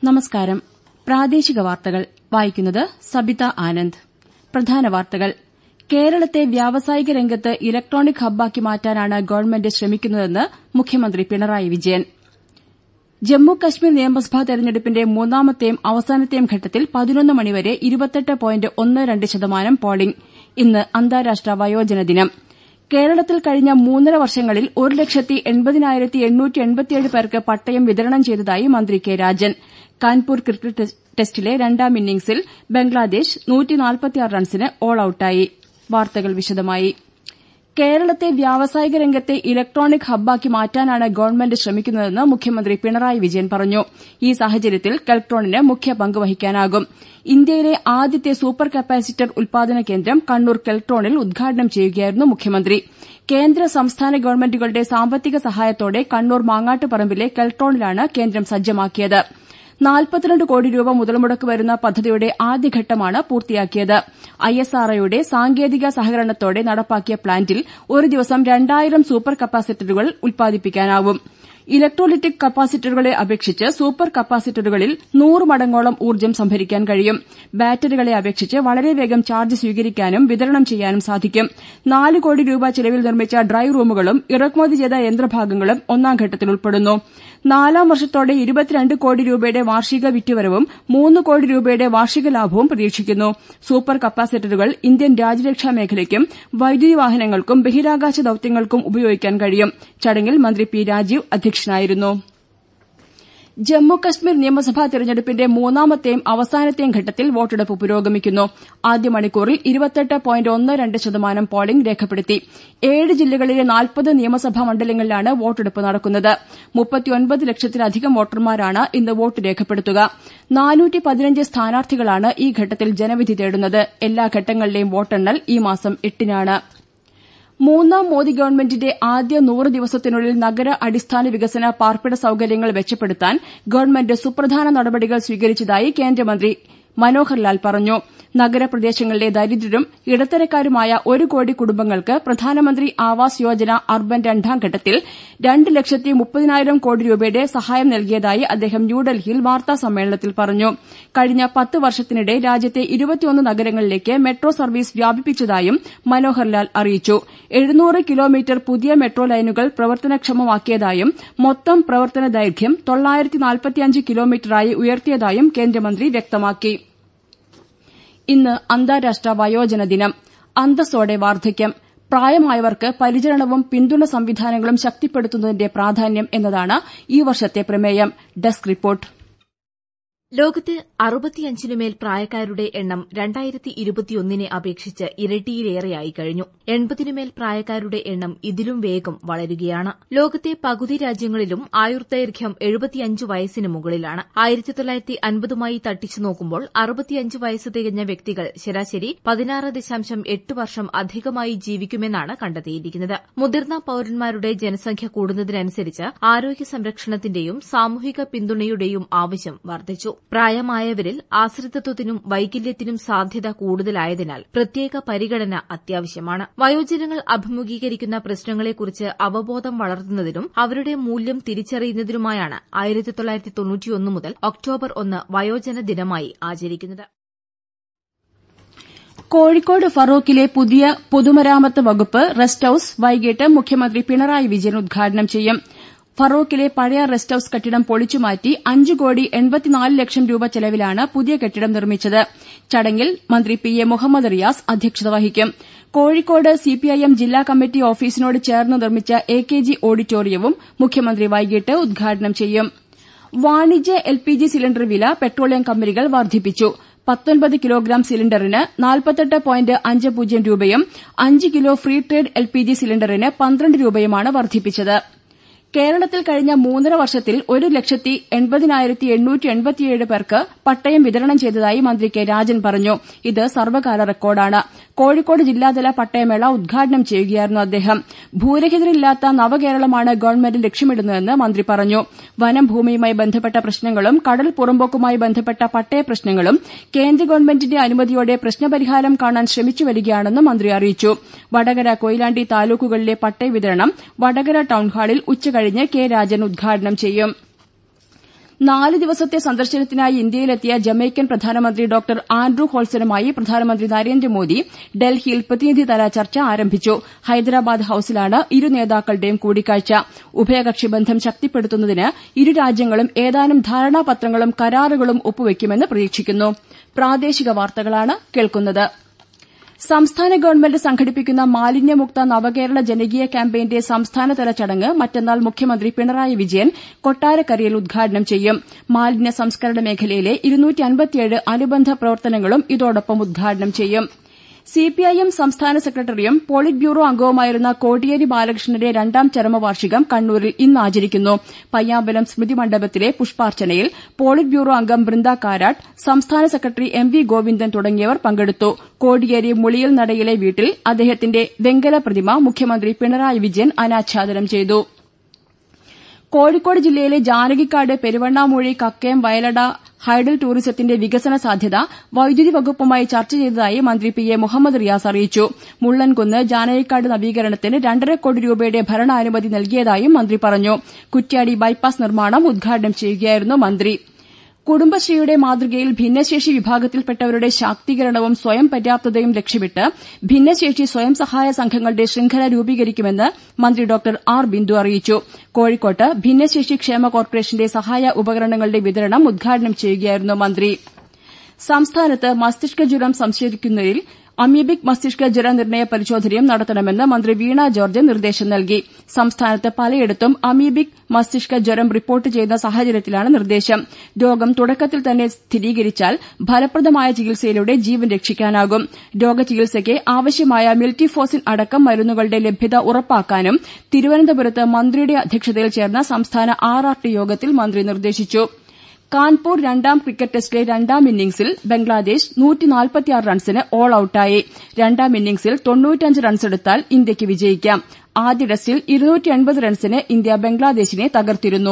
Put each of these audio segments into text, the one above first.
നമസ്കാരം പ്രാദേശിക വാർത്തകൾ വായിക്കുന്നത് സബിത ആനന്ദ് പ്രധാന വാർത്തകൾ കേരളത്തെ വ്യാവസായിക രംഗത്ത് ഇലക്ട്രോണിക് ഹബ്ബാക്കി മാറ്റാനാണ് ഗവൺമെന്റ് ശ്രമിക്കുന്നതെന്ന് മുഖ്യമന്ത്രി പിണറായി വിജയൻ ജമ്മു കശ്മീർ നിയമസഭാ തെരഞ്ഞെടുപ്പിന്റെ മൂന്നാമത്തെയും അവസാനത്തെയും ഘട്ടത്തിൽ പതിനൊന്ന് മണിവരെ ഇരുപത്തെട്ട് പോയിന്റ് ഒന്ന് രണ്ട് ശതമാനം പോളിംഗ് ഇന്ന് അന്താരാഷ്ട്ര വയോജന ദിനം കേരളത്തിൽ കഴിഞ്ഞ മൂന്നര വർഷങ്ങളിൽ ഒരു ലക്ഷത്തി എൺപതിനായിരത്തി എണ്ണൂറ്റി എൺപത്തിയേഴ് പേർക്ക് പട്ടയം വിതരണം ചെയ്തതായി മന്ത്രി കെ രാജൻ കാൻപൂർ ക്രിക്കറ്റ് ടെസ്റ്റിലെ രണ്ടാം ഇന്നിംഗ്സിൽ ബംഗ്ലാദേശ് റൺസിന് ഓൾ ഔട്ടായി വാർത്തകൾ വിശദമായി കേരളത്തെ വ്യാവസായിക രംഗത്തെ ഇലക്ട്രോണിക് ഹബ്ബാക്കി മാറ്റാനാണ് ഗവൺമെന്റ് ശ്രമിക്കുന്നതെന്ന് മുഖ്യമന്ത്രി പിണറായി വിജയൻ പറഞ്ഞു ഈ സാഹചര്യത്തിൽ കെൽട്രോണിന് മുഖ്യ പങ്ക് വഹിക്കാനാകും ഇന്ത്യയിലെ ആദ്യത്തെ സൂപ്പർ കപ്പാസിറ്റർ ഉൽപാദന കേന്ദ്രം കണ്ണൂർ കെൽട്രോണിൽ ഉദ്ഘാടനം ചെയ്യുകയായിരുന്നു മുഖ്യമന്ത്രി കേന്ദ്ര സംസ്ഥാന ഗവൺമെന്റുകളുടെ സാമ്പത്തിക സഹായത്തോടെ കണ്ണൂർ മാങ്ങാട്ടുപറമ്പിലെ കെൽട്രോണിലാണ് കേന്ദ്രം സജ്ജമാക്കിയത് നാൽപ്പത്തിരണ്ട് കോടി രൂപ മുതൽമുടക്ക് വരുന്ന പദ്ധതിയുടെ ആദ്യഘട്ടമാണ് പൂർത്തിയാക്കിയത് ഐഎസ്ആർഒയുടെ സാങ്കേതിക സഹകരണത്തോടെ നടപ്പാക്കിയ പ്ലാന്റിൽ ഒരു ദിവസം രണ്ടായിരം സൂപ്പർ കപ്പാസിറ്ററുകൾ ഉൽപ്പാദിപ്പിക്കാനാവും ഇലക്ട്രോലിറ്റിക് കപ്പാസിറ്ററുകളെ അപേക്ഷിച്ച് സൂപ്പർ കപ്പാസിറ്ററുകളിൽ നൂറ് മടങ്ങോളം ഊർജ്ജം സംഭരിക്കാൻ കഴിയും ബാറ്ററികളെ അപേക്ഷിച്ച് വളരെ വേഗം ചാർജ് സ്വീകരിക്കാനും വിതരണം ചെയ്യാനും സാധിക്കും നാല് കോടി രൂപ ചെലവിൽ നിർമ്മിച്ച ഡ്രൈ റൂമുകളും ഇറക്കുമതി ചെയ്ത യന്ത്രഭാഗങ്ങളും ഒന്നാം ഘട്ടത്തിൽ ഉൾപ്പെടുന്നു നാലാം വർഷത്തോടെ ഇരുപത്തിരണ്ട് കോടി രൂപയുടെ വാർഷിക വിറ്റുവരവും മൂന്ന് കോടി രൂപയുടെ വാർഷിക ലാഭവും പ്രതീക്ഷിക്കുന്നു സൂപ്പർ കപ്പാസിറ്ററുകൾ ഇന്ത്യൻ രാജ്യരക്ഷാ മേഖലയ്ക്കും വൈദ്യുതി വാഹനങ്ങൾക്കും ബഹിരാകാശ ദൌത്യങ്ങൾക്കും ഉപയോഗിക്കാൻ കഴിയും ചടങ്ങിൽ മന്ത്രി പി രാജീവ് അധ്യക്ഷനായിരുന്നു ജമ്മു കശ്മീർ നിയമസഭാ തെരഞ്ഞെടുപ്പിന്റെ മൂന്നാമത്തെയും അവസാനത്തെയും ഘട്ടത്തിൽ വോട്ടെടുപ്പ് പുരോഗമിക്കുന്നു ആദ്യ മണിക്കൂറിൽ ഇരുപത്തെട്ട് പോയിന്റ് ഒന്ന് രണ്ട് ശതമാനം പോളിംഗ് രേഖപ്പെടുത്തി ഏഴ് ജില്ലകളിലെ നാൽപ്പത് നിയമസഭാ മണ്ഡലങ്ങളിലാണ് വോട്ടെടുപ്പ് നടക്കുന്നത് മുപ്പത്തിയൊൻപത് ലക്ഷത്തിലധികം വോട്ടർമാരാണ് ഇന്ന് വോട്ട് രേഖപ്പെടുത്തുക നാനൂറ്റി പതിനഞ്ച് സ്ഥാനാർത്ഥികളാണ് ഈ ഘട്ടത്തിൽ ജനവിധി തേടുന്നത് എല്ലാ ഘട്ടങ്ങളിലെയും വോട്ടെണ്ണൽ ഈ മാസം എട്ടിനാണ് മൂന്നാം മോദി ഗവൺമെന്റിന്റെ ആദ്യ നൂറ് ദിവസത്തിനുള്ളിൽ നഗര അടിസ്ഥാന വികസന പാർപ്പിട സൌകര്യങ്ങൾ മെച്ചപ്പെടുത്താൻ ഗവൺമെന്റ് സുപ്രധാന നടപടികൾ സ്വീകരിച്ചതായി കേന്ദ്രമന്ത്രി മനോഹർ ലാൽ പറഞ്ഞു നഗരപ്രദേശങ്ങളിലെ ദരിദ്രരും ഇടത്തരക്കാരുമായ ഒരു കോടി കുടുംബങ്ങൾക്ക് പ്രധാനമന്ത്രി ആവാസ് യോജന അർബൻ രണ്ടാം ഘട്ടത്തിൽ രണ്ട് ലക്ഷത്തി മുപ്പതിനായിരം കോടി രൂപയുടെ സഹായം നൽകിയതായി അദ്ദേഹം ന്യൂഡൽഹിയിൽ വാർത്താ സമ്മേളനത്തിൽ പറഞ്ഞു കഴിഞ്ഞ പത്ത് വർഷത്തിനിടെ രാജ്യത്തെ ഇരുപത്തിയൊന്ന് നഗരങ്ങളിലേക്ക് മെട്രോ സർവീസ് വ്യാപിപ്പിച്ചതായും മനോഹർ ലാൽ അറിയിച്ചു എഴുന്നൂറ് കിലോമീറ്റർ പുതിയ മെട്രോ ലൈനുകൾ പ്രവർത്തനക്ഷമമാക്കിയതായും മൊത്തം പ്രവർത്തന ദൈർഘ്യം തൊള്ളായിരത്തി നാൽപ്പത്തിയഞ്ച് കിലോമീറ്ററായി ഉയർത്തിയതായും കേന്ദ്രമന്ത്രി വ്യക്തമാക്കി ഇന്ന് അന്താരാഷ്ട്ര വയോജന ദിനം അന്തസ്സോടെ വാർദ്ധക്യം പ്രായമായവർക്ക് പരിചരണവും പിന്തുണ സംവിധാനങ്ങളും ശക്തിപ്പെടുത്തുന്നതിന്റെ പ്രാധാന്യം എന്നതാണ് ഈ വർഷത്തെ പ്രമേയം ഡെസ്ക് റിപ്പോർട്ട് ലോകത്ത് അറുപത്തിയഞ്ചിനുമേൽ പ്രായക്കാരുടെ എണ്ണം രണ്ടായിരത്തി ഇരുപത്തിയൊന്നിനെ അപേക്ഷിച്ച് ഇരട്ടിയിലേറെയായി കഴിഞ്ഞു എൺപതിനുമേൽ പ്രായക്കാരുടെ എണ്ണം ഇതിലും വേഗം വളരുകയാണ് ലോകത്തെ പകുതി രാജ്യങ്ങളിലും ആയുർദൈർഘ്യം എഴുപത്തിയഞ്ച് വയസ്സിന് മുകളിലാണ് ആയിരത്തി തൊള്ളായിരത്തി അൻപതുമായി തട്ടിച്ചു നോക്കുമ്പോൾ അറുപത്തിയഞ്ച് വയസ്സ് തികഞ്ഞ വ്യക്തികൾ ശരാശരി പതിനാറ് ദശാംശം എട്ട് വർഷം അധികമായി ജീവിക്കുമെന്നാണ് കണ്ടെത്തിയിരിക്കുന്നത് മുതിർന്ന പൌരന്മാരുടെ ജനസംഖ്യ കൂടുന്നതിനനുസരിച്ച് ആരോഗ്യ സംരക്ഷണത്തിന്റെയും സാമൂഹിക പിന്തുണയുടെയും ആവശ്യം വർദ്ധിച്ചു പ്രായമായവരിൽ ആശ്രിതത്വത്തിനും വൈകല്യത്തിനും സാധ്യത കൂടുതലായതിനാൽ പ്രത്യേക പരിഗണന അത്യാവശ്യമാണ് വയോജനങ്ങൾ അഭിമുഖീകരിക്കുന്ന പ്രശ്നങ്ങളെക്കുറിച്ച് അവബോധം വളർത്തുന്നതിനും അവരുടെ മൂല്യം തിരിച്ചറിയുന്നതിനുമായാണ് ആയിരത്തി തൊള്ളായിരത്തി തൊണ്ണൂറ്റിയൊന്ന് മുതൽ ഒക്ടോബർ ഒന്ന് വയോജന ദിനമായി ആചരിക്കുന്നത് കോഴിക്കോട് ഫറോക്കിലെ പുതിയ പൊതുമരാമത്ത് വകുപ്പ് റെസ്റ്റ് ഹൌസ് വൈകിട്ട് മുഖ്യമന്ത്രി പിണറായി വിജയൻ ഉദ്ഘാടനം ചെയ്യും ഫറോക്കിലെ പഴയ റെസ്റ്റ് ഹൌസ് കെട്ടിടം പൊളിച്ചുമാറ്റി അഞ്ച് കോടി എൺപത്തിനാല് ലക്ഷം രൂപ ചെലവിലാണ് പുതിയ കെട്ടിടം നിർമ്മിച്ചത് ചടങ്ങിൽ മന്ത്രി പി എ മുഹമ്മദ് റിയാസ് അധ്യക്ഷത വഹിക്കും കോഴിക്കോട് സിപിഐഎം ജില്ലാ കമ്മിറ്റി ഓഫീസിനോട് ചേർന്ന് നിർമ്മിച്ച എ കെ ജി ഓഡിറ്റോറിയവും മുഖ്യമന്ത്രി വൈകിട്ട് ഉദ്ഘാടനം ചെയ്യും വാണിജ്യ എൽ പി ജി സിലിണ്ടർ വില പെട്രോളിയം കമ്പനികൾ വർദ്ധിപ്പിച്ചു പത്തൊൻപത് കിലോഗ്രാം സിലിണ്ടറിന് നാൽപ്പത്തെട്ട് പോയിന്റ് അഞ്ച് പൂജ്യം രൂപയും അഞ്ച് kilo free trade L P G സിലിണ്ടറിന് പന്ത്രണ്ട് രൂപയുമാണ് വർദ്ധിപ്പിച്ചത് കേരളത്തിൽ കഴിഞ്ഞ മൂന്നര വർഷത്തിൽ ഒരു ലക്ഷത്തി എൺപതിനായിരത്തി എണ്ണൂറ്റി എൺപത്തിയേഴ് പേർക്ക് പട്ടയം വിതരണം ചെയ്തതായി മന്ത്രി കെ രാജൻ പറഞ്ഞു ഇത് സർവകാല റെക്കോർഡാണ് കോഴിക്കോട് ജില്ലാതല പട്ടയമേള ഉദ്ഘാടനം ചെയ്യുകയായിരുന്നു അദ്ദേഹം ഭൂരഹിതരില്ലാത്ത നവകേരളമാണ് ഗവൺമെന്റ് ലക്ഷ്യമിടുന്നതെന്ന് മന്ത്രി പറഞ്ഞു വനം ഭൂമിയുമായി ബന്ധപ്പെട്ട പ്രശ്നങ്ങളും കടൽ പുറമ്പോക്കുമായി ബന്ധപ്പെട്ട പട്ടയ പ്രശ്നങ്ങളും കേന്ദ്ര ഗവൺമെന്റിന്റെ അനുമതിയോടെ പ്രശ്നപരിഹാരം കാണാൻ ശ്രമിച്ചുവരികയാണെന്നും മന്ത്രി അറിയിച്ചു വടകര കൊയിലാണ്ടി താലൂക്കുകളിലെ പട്ടയ വിതരണം വടകര ടൌൺഹാളിൽ ഉച്ചകഴിഞ്ഞ് കെ രാജൻ ഉദ്ഘാടനം ചെയ്യും നാല് ദിവസത്തെ സന്ദർശനത്തിനായി ഇന്ത്യയിലെത്തിയ ജമൈക്കൻ പ്രധാനമന്ത്രി ഡോക്ടർ ആൻഡ്രു ഹോൾസനുമായി പ്രധാനമന്ത്രി നരേന്ദ്രമോദി ഡൽഹിയിൽ പ്രതിനിധിതല ചർച്ച ആരംഭിച്ചു ഹൈദരാബാദ് ഹൌസിലാണ് ഇരു നേതാക്കളുടെയും കൂടിക്കാഴ്ച ഉഭയകക്ഷി ബന്ധം ശക്തിപ്പെടുത്തുന്നതിന് ഇരു രാജ്യങ്ങളും ഏതാനും ധാരണാപത്രങ്ങളും കരാറുകളും ഒപ്പുവയ്ക്കുമെന്ന് പ്രതീക്ഷിക്കുന്നു പ്രാദേശിക വാർത്തകളാണ് കേൾക്കുന്നത് സംസ്ഥാന ഗവൺമെന്റ് സംഘടിപ്പിക്കുന്ന മാലിന്യമുക്ത നവകേരള ജനകീയ ക്യാമ്പയിന്റെ സംസ്ഥാനതല ചടങ്ങ് മറ്റന്നാൾ മുഖ്യമന്ത്രി പിണറായി വിജയൻ കൊട്ടാരക്കരയിൽ ഉദ്ഘാടനം ചെയ്യും മാലിന്യ സംസ്കരണ മേഖലയിലെ അനുബന്ധ പ്രവർത്തനങ്ങളും ഇതോടൊപ്പം ഉദ്ഘാടനം ചെയ്യും സിപിഐഎം സംസ്ഥാന സെക്രട്ടറിയും പോളിറ്റ് ബ്യൂറോ അംഗവുമായിരുന്ന കോടിയേരി ബാലകൃഷ്ണന്റെ രണ്ടാം ചരമവാർഷികം കണ്ണൂരിൽ ഇന്ന് ആചരിക്കുന്നു പയ്യാമ്പലം സ്മൃതി മണ്ഡപത്തിലെ പുഷ്പാർച്ചനയിൽ പോളിറ്റ് ബ്യൂറോ അംഗം ബൃന്ദ കാരാട്ട് സംസ്ഥാന സെക്രട്ടറി എം വി ഗോവിന്ദൻ തുടങ്ങിയവർ പങ്കെടുത്തു കോടിയേരി മുളിയിൽ നടയിലെ വീട്ടിൽ അദ്ദേഹത്തിന്റെ വെങ്കല പ്രതിമ മുഖ്യമന്ത്രി പിണറായി വിജയൻ അനാച്ഛാദനം ചെയ്തു കോഴിക്കോട് ജില്ലയിലെ ജാനകിക്കാട് പെരുവണ്ണാമൂഴി കക്കയം വയലട ഹൈഡൽ ടൂറിസത്തിന്റെ വികസന സാധ്യത വൈദ്യുതി വകുപ്പുമായി ചർച്ച ചെയ്തതായി മന്ത്രി പി എ മുഹമ്മദ് റിയാസ് അറിയിച്ചു മുള്ളൻകുന്ന് ജാനകിക്കാട് നവീകരണത്തിന് രണ്ടര കോടി രൂപയുടെ ഭരണാനുമതി നൽകിയതായും മന്ത്രി പറഞ്ഞു കുറ്റ്യാടി ബൈപ്പാസ് നിർമ്മാണം ഉദ്ഘാടനം ചെയ്യുകയായിരുന്നു മന്ത്രി കുടുംബശ്രീയുടെ മാതൃകയിൽ ഭിന്നശേഷി വിഭാഗത്തിൽപ്പെട്ടവരുടെ ശാക്തീകരണവും സ്വയം പര്യാപ്തതയും ലക്ഷ്യമിട്ട് ഭിന്നശേഷി സ്വയം സഹായ സംഘങ്ങളുടെ ശൃംഖല രൂപീകരിക്കുമെന്ന് മന്ത്രി ഡോക്ടർ ആർ ബിന്ദു അറിയിച്ചു കോഴിക്കോട്ട് ഭിന്നശേഷി ക്ഷേമ കോർപ്പറേഷന്റെ സഹായ ഉപകരണങ്ങളുടെ വിതരണം ഉദ്ഘാടനം ചെയ്യുകയായിരുന്നു മന്ത്രി സംസ്ഥാനത്ത് മസ്തിഷ്ക ജ്വരം സംശയിക്കുന്നവരിൽ അമീബിക് മസ്തിഷ്ക ജ്വര നിർണയ പരിശോധനയും നടത്തണമെന്ന് മന്ത്രി വീണ ജോർജ് നിർദ്ദേശം നൽകി സംസ്ഥാനത്ത് പലയിടത്തും അമീബിക് മസ്തിഷ്ക ജ്വരം റിപ്പോർട്ട് ചെയ്യുന്ന സാഹചര്യത്തിലാണ് നിർദ്ദേശം രോഗം തുടക്കത്തിൽ തന്നെ സ്ഥിരീകരിച്ചാൽ ഫലപ്രദമായ ചികിത്സയിലൂടെ ജീവൻ രക്ഷിക്കാനാകും രോഗചികിത്സയ്ക്ക് ആവശ്യമായ മിൽറ്റിഫോസിൻ അടക്കം മരുന്നുകളുടെ ലഭ്യത ഉറപ്പാക്കാനും തിരുവനന്തപുരത്ത് മന്ത്രിയുടെ അധ്യക്ഷതയിൽ ചേർന്ന സംസ്ഥാന ആർ ആർ ടി യോഗത്തിൽ മന്ത്രി നിർദ്ദേശിച്ചു കാൺപൂർ രണ്ടാം ക്രിക്കറ്റ് ടെസ്റ്റിലെ രണ്ടാം ഇന്നിംഗ്സിൽ ബംഗ്ലാദേശ് റൺസിന് ഓൾ ഔട്ടായി രണ്ടാം ഇന്നിംഗ്സിൽ റൺസെടുത്താൽ ഇന്ത്യയ്ക്ക് വിജയിക്കാം ആദ്യ ടെസ്റ്റിൽ റൺസിന് ഇന്ത്യ ബംഗ്ലാദേശിനെ തകർത്തിരുന്നു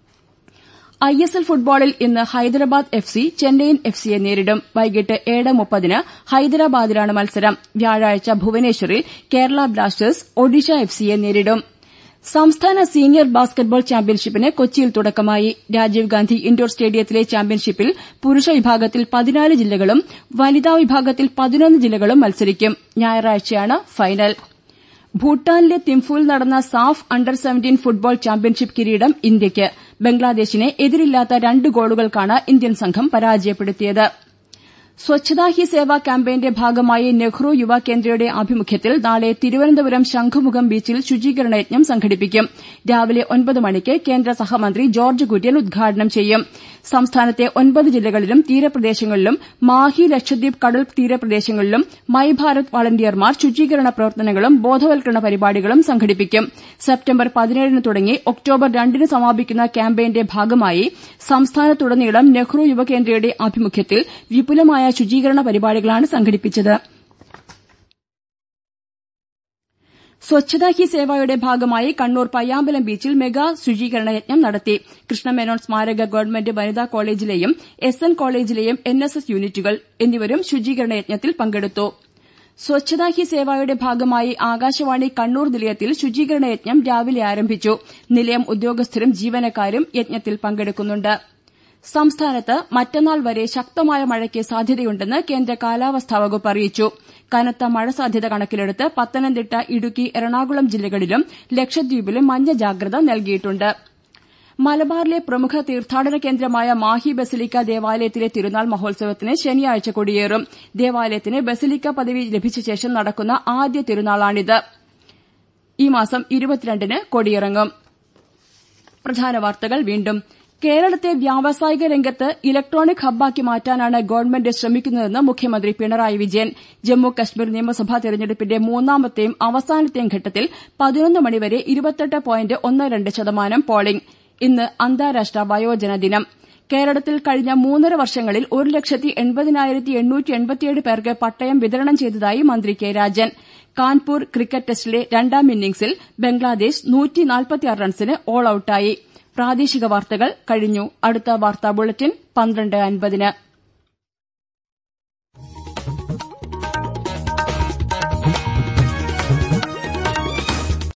ഐ എസ് എൽ ഫുട്ബോളിൽ ഇന്ന് Hyderabad F C Chennaiyin F സിയെ നേരിടും വൈകിട്ട് ഏഴ് മുപ്പതിന് ഹൈദരാബാദിലാണ് മത്സരം വ്യാഴാഴ്ച ഭുവനേശ്വറിൽ കേരള ബ്ലാസ്റ്റേഴ്സ് ഒഡീഷ എഫ് സിയെ നേരിടും സംസ്ഥാന സീനിയർ ബാസ്ക്കറ്റ്ബോൾ ചാമ്പ്യൻഷിപ്പിന് കൊച്ചിയിൽ തുടക്കമായി രാജീവ് ഗാന്ധി ഇൻഡോർ സ്റ്റേഡിയത്തിലെ ചാമ്പ്യൻഷിപ്പിൽ പുരുഷ വിഭാഗത്തിൽ പതിനാല് ജില്ലകളും വനിതാ വിഭാഗത്തിൽ പതിനൊന്ന് ജില്ലകളും മത്സരിക്കും ഞായറാഴ്ചയാണ് ഫൈനൽ ഭൂട്ടാനിലെ തിംഫുവിൽ നടന്ന SAFF under seventeen football championship കിരീടം ഇന്ത്യയ്ക്ക് ബംഗ്ലാദേശിനെ എതിരില്ലാത്ത രണ്ട് ഗോളുകൾക്കാണ് ഇന്ത്യൻ സംഘം പരാജയപ്പെടുത്തിയത് സ്വച്ഛതാ ഹി സേവ ക്യാമ്പയിന്റെ ഭാഗമായി നെഹ്റു യുവ കേന്ദ്രയുടെ ആഭിമുഖ്യത്തിൽ നാളെ തിരുവനന്തപുരം ശംഖുമുഖം ബീച്ചിൽ ശുചീകരണ യജ്ഞം സംഘടിപ്പിക്കും രാവിലെ ഒൻപത് മണിക്ക് കേന്ദ്ര സഹമന്ത്രി ജോർജ്ജ് കുര്യൻ ഉദ്ഘാടനം ചെയ്യും സംസ്ഥാനത്തെ ഒൻപത് ജില്ലകളിലും തീരപ്രദേശങ്ങളിലും മാഹി ലക്ഷദ്വീപ് കടൽ തീരപ്രദേശങ്ങളിലും മൈ ഭാരത് വളണ്ടിയർമാർ ശുചീകരണ പ്രവർത്തനങ്ങളും ബോധവൽക്കരണ പരിപാടികളും സംഘടിപ്പിക്കും സെപ്റ്റംബർ പതിനേഴിന് തുടങ്ങി ഒക്ടോബർ രണ്ടിന് സമാപിക്കുന്ന ക്യാമ്പയിന്റെ ഭാഗമായി സംസ്ഥാനത്തുടനീളം നെഹ്റു യുവകേന്ദ്രയുടെ ആഭിമുഖ്യത്തിൽ വിപുലമായ ശുചീകരണ പരിപാടികളാണ് സംഘടിപ്പിച്ചത് സ്വച്ഛതാ ഹി സേവയുടെ ഭാഗമായി കണ്ണൂർ പയ്യാമ്പലം ബീച്ചിൽ മെഗാ ശുചീകരണ യജ്ഞം നടത്തി കൃഷ്ണമേനോൻ സ്മാരക ഗവൺമെന്റ് വനിതാ കോളേജിലെയും എസ് എൻ കോളേജിലെയും എൻ എസ് എസ് യൂണിറ്റുകൾ എന്നിവരും ശുചീകരണ യജ്ഞത്തിൽ പങ്കെടുത്തു സ്വച്ഛതാ ഹി സേവയുടെ ഭാഗമായി ആകാശവാണി കണ്ണൂർ നിലയത്തിൽ ശുചീകരണ യജ്ഞം രാവിലെ ആരംഭിച്ചു നിലയം ഉദ്യോഗസ്ഥരും ജീവനക്കാരും യജ്ഞത്തിൽ പങ്കെടുക്കുന്നുണ്ട് സംസ്ഥാനത്ത് മറ്റന്നാൾ വരെ ശക്തമായ മഴയ്ക്ക് സാധ്യതയുണ്ടെന്ന് കേന്ദ്ര കാലാവസ്ഥാ വകുപ്പ് അറിയിച്ചു കനത്ത മഴ സാധ്യത കണക്കിലെടുത്ത് പത്തനംതിട്ട ഇടുക്കി എറണാകുളം ജില്ലകളിലും ലക്ഷദ്വീപിലും മഞ്ഞ ജാഗ്രത നൽകിയിട്ടുണ്ട് മലബാറിലെ പ്രമുഖ തീർത്ഥാടന കേന്ദ്രമായ മാഹി ബസലിക്ക ദേവാലയത്തിലെ തിരുനാൾ മഹോത്സവത്തിന് ശനിയാഴ്ച കൊടിയേറും ദേവാലയത്തിന് ബസലിക്ക പദവി ലഭിച്ച ശേഷം നടക്കുന്ന ആദ്യ തിരുനാളാണിത് ഈ മാസം ഇരുപത്തിരണ്ടിന് കൊടിയിറങ്ങും പ്രധാന വാർത്തകൾ വീണ്ടും കേരളത്തെ വ്യാവസായിക രംഗത്ത് ഇലക്ട്രോണിക് ഹബ്ബാക്കി മാറ്റാനാണ് ഗവൺമെന്റ് ശ്രമിക്കുന്നതെന്ന് മുഖ്യമന്ത്രി പിണറായി വിജയൻ ജമ്മു കശ്മീർ നിയമസഭാ തെരഞ്ഞെടുപ്പിന്റെ മൂന്നാമത്തെയും അവസാനത്തെയും ഘട്ടത്തിൽ പതിനൊന്ന് മണിവരെ ഇരുപത്തെട്ട് പോയിന്റ് ഒന്ന് രണ്ട് ശതമാനം പോളിംഗ് ഇന്ന് അന്താരാഷ്ട്ര വയോജന ദിനം കേരളത്തിൽ കഴിഞ്ഞ മൂന്നര വർഷങ്ങളിൽ ഒരു ലക്ഷത്തി എൺപതിനായിരത്തി എണ്ണൂറ്റി എൺപത്തിയേഴ് പേർക്ക് പട്ടയം വിതരണം ചെയ്തതായി മന്ത്രി കെ രാജൻ കാൺപൂർ ക്രിക്കറ്റ് ടെസ്റ്റിലെ രണ്ടാം ഇന്നിംഗ്സിൽ ബംഗ്ലാദേശ് റൺസിന് ഓൾ ഔട്ടായി പ്രാദേശിക വാർത്തകൾ കഴിഞ്ഞു അടുത്ത വാർത്താ ബുള്ളറ്റിൻ പന്ത്രണ്ട് അൻപതിന്